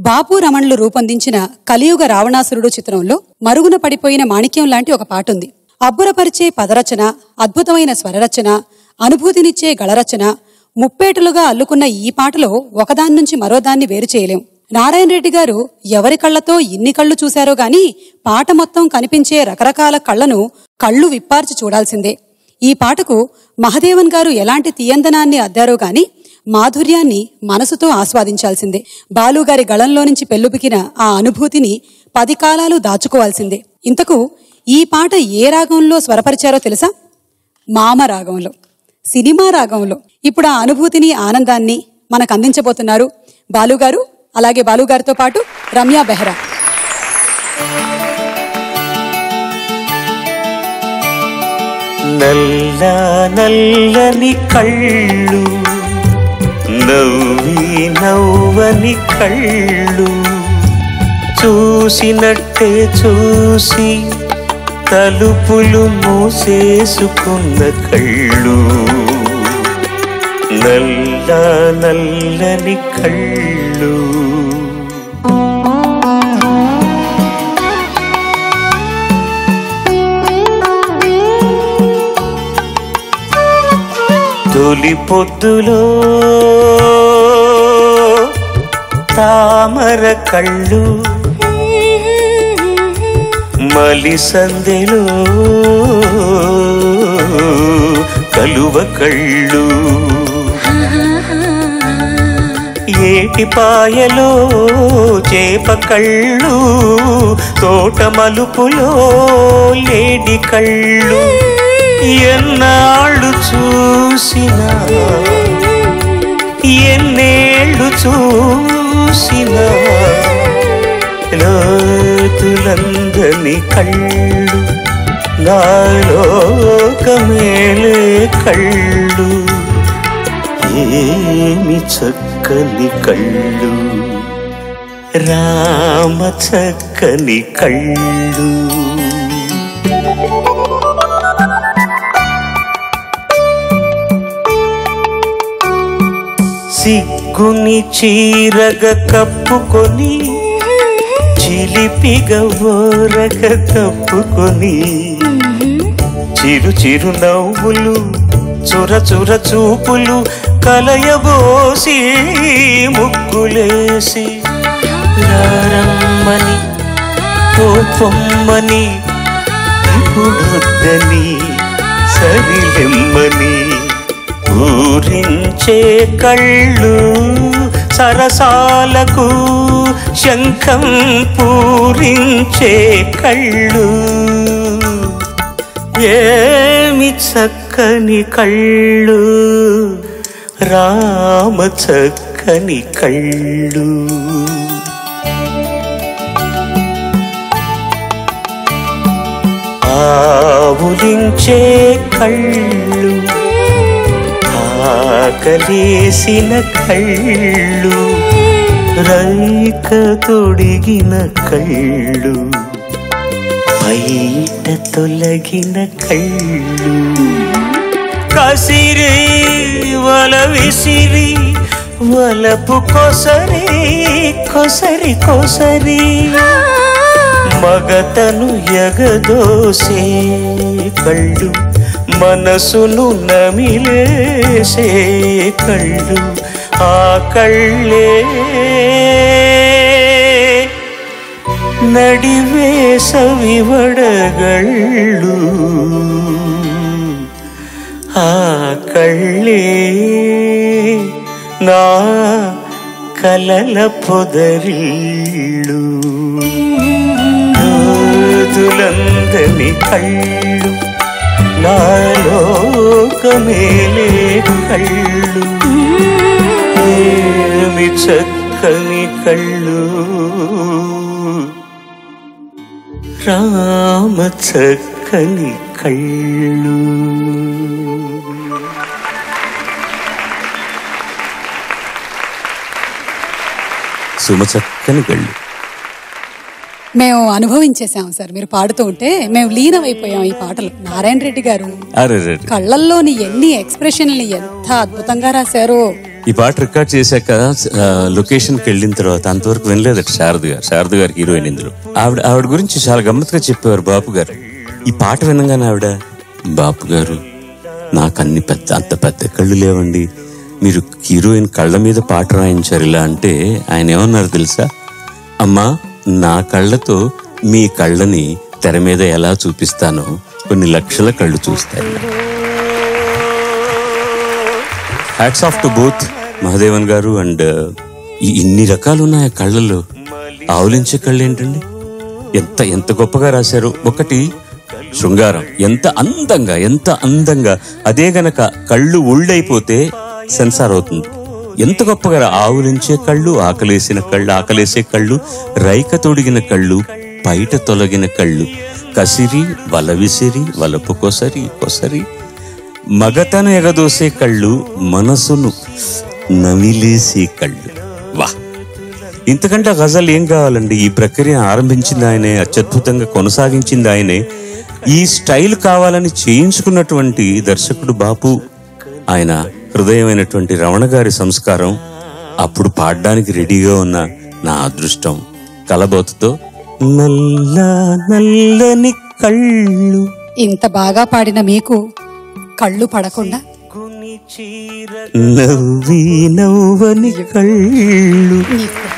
బాపు రమణులు రూపొందించిన కలియుగ రావణాసురుడు చిత్రంలో మరుగున పడిపోయిన మాణిక్యం లాంటి ఒక పాట ఉంది అబ్బురపరిచే పదరచన అద్భుతమైన స్వరరచన అనుభూతినిచ్చే గళరచన ముప్పేటలుగా అల్లుకున్న ఈ పాటలో ఒకదాని నుంచి మరోదాన్ని వేరు చేయలేం నారాయణ రెడ్డి గారు ఎవరి కళ్ళతో ఇన్ని కళ్ళు చూశారో గాని పాట మొత్తం కనిపించే రకరకాల కళ్ళను కళ్ళు విప్పార్చి చూడాల్సిందే ఈ పాటకు మహదేవన్ గారు ఎలాంటి తీయందనాన్ని అద్దారో గాని మాధుర్యాన్ని మనసుతో ఆస్వాదించాల్సిందే బాలుగారి గళంలో నుంచి పెళ్ళుపికిన ఆ అనుభూతిని పది కాలాలు దాచుకోవాల్సిందే ఇంతకు ఈ పాట ఏ రాగంలో స్వరపరిచారో తెలుసా మామ రాగంలో సినిమా రాగంలో ఇప్పుడు ఆ అనుభూతిని ఆనందాన్ని మనకు అందించబోతున్నారు బాలుగారు అలాగే బాలుగారితో పాటు రమ్య బెహ్రా నల్ల నల్లని కళ్ళు నవ్వి నవ్వని కళ్ళు చూసినట్టే చూసి తలుపులు మూసేసుకున్న కళ్ళు నల్ల నల్లని కళ్ళు తొలి పొద్దులో తామర కళ్ళు మలి సందెలో కలువ కళ్ళు ఏటిపాయలో చేప కళ్ళు తోట మలుపులో లేడి కళ్ళు ఎన్నాళ్ళు చూసినా ఎన్నేళ్ళు చూసినా లోతులందని కళ్ళు నాలోకమేలే కళ్ళు ఏమి చక్కని కళ్ళు రామ చక్కని కళ్ళు సిగ్గుని చీరగ కప్పుకొని చిలిపిగ ఓరగ తప్పుకొని చిరు చిరు నవ్వులు చుర చుర చూపులు కలయబోసి ముగ్గులేసి రారమ్మని కోపమ్మని ఇప్పుడొద్దని సరిలెమ్మని ఊరించే కళ్ళు సరసాలకు శంఖం పూరించే కళ్ళు ఏమి చక్కని కళ్ళు రామ చక్కని కళ్ళు ఆవులించే కళ్ళు ఆకలేసిన కళ్ళు రైక తొడిగిన కళ్ళు బయట తొలగిన కళ్ళు కసిరి వల విసిరి వలపు కొసరి కొసరి కొసరి మగతను ఎగదోసే కళ్ళు మనసును నమిలేసే కళ్ళు ఆ కళ్ళే నడివేసవి వడగళ్ళు ఆ కళ్ళే నా కలల పొదరిళ్ళు రోజులందని కళ్ళు నాలోకమేలే కళ్ళు ఏమి చక్కని కళ్ళు రామ చక్కని కళ్ళు సుమ చక్కని కళ్ళు మేము అనుభవించేసాం సార్ మీరు పాడుతూ ఉంటే మేము లీనమైపోయాం ఈ పాటలు నారాయణ రెడ్డి గారు అరే రే కళ్ళల్లోని ఎన్ని ఎక్స్ప్రెషన్లు ఎంత అద్భుతంగా రాశారో ఈ పాట రికార్డ్ చేశాక ఆ, లొకేషన్కి వెళ్ళిన తర్వాత అంతవరకు వినలేదట శారద గారు శారద గారు హీరోయిన్ ఇందులో ఆవిడ ఆవిడ గురించి చాలా గమ్మత్తుగా చెప్పేవారు బాపు గారు ఈ పాట వినగానే ఆవిడ బాపు గారు నాకు అన్ని పెద్ద అంత పెద్ద కళ్ళు లేవండి మీరు హీరోయిన్ కళ్ళ మీద పాట రాయించారు ఇలా అంటే ఆయన ఏమన్నారు తెలుసా అమ్మా నా కళ్ళతో మీ కళ్ళని తెర మీద ఎలా చూపిస్తానో కొన్ని లక్షల కళ్ళు చూస్తాయి hats off to both Mahadevan గారు అండ్ ఇన్ని రకాలు ఉన్నాయి ఆ కళ్ళల్లో ఆవులించే కళ్ళు ఏంటండి ఎంత ఎంత గొప్పగా రాశారు ఒకటి శృంగారం ఎంత అందంగా ఎంత అందంగా అదే గనక కళ్ళు ఉళ్ళైపోతే సెన్సార్ అవుతుంది ఎంత గొప్పగా రా- ఆవులించే కళ్ళు ఆకలేసిన కళ్ళు ఆకలేసే కళ్ళు రైక తొడిగిన కళ్ళు బయట తొలగిన కళ్ళు కసిరి వల విసిరి వలపు కొసరి కొసరి మగతను ఎగదోసే కళ్ళు మనసును నమిలేసే కళ్ళు వా ఇంతకంటే గజల్ ఏం కావాలండి ఈ ప్రక్రియ ఆరంభించింది ఆయనే అత్యద్భుతంగా కొనసాగించింది ఆయనే ఈ స్టైల్ కావాలని చేయించుకున్నటువంటి దర్శకుడు బాపు ఆయన హృదయమైనటువంటి రమణ గారి సంస్కారం అప్పుడు పాడడానికి రెడీగా ఉన్న నా అదృష్టం కలబోతుతో నల్ల నల్లని కళ్ళు ఇంత బాగా పాడిన మీకు కళ్ళు పడకుండా నవ్వి నవ్వని కళ్ళు నీకు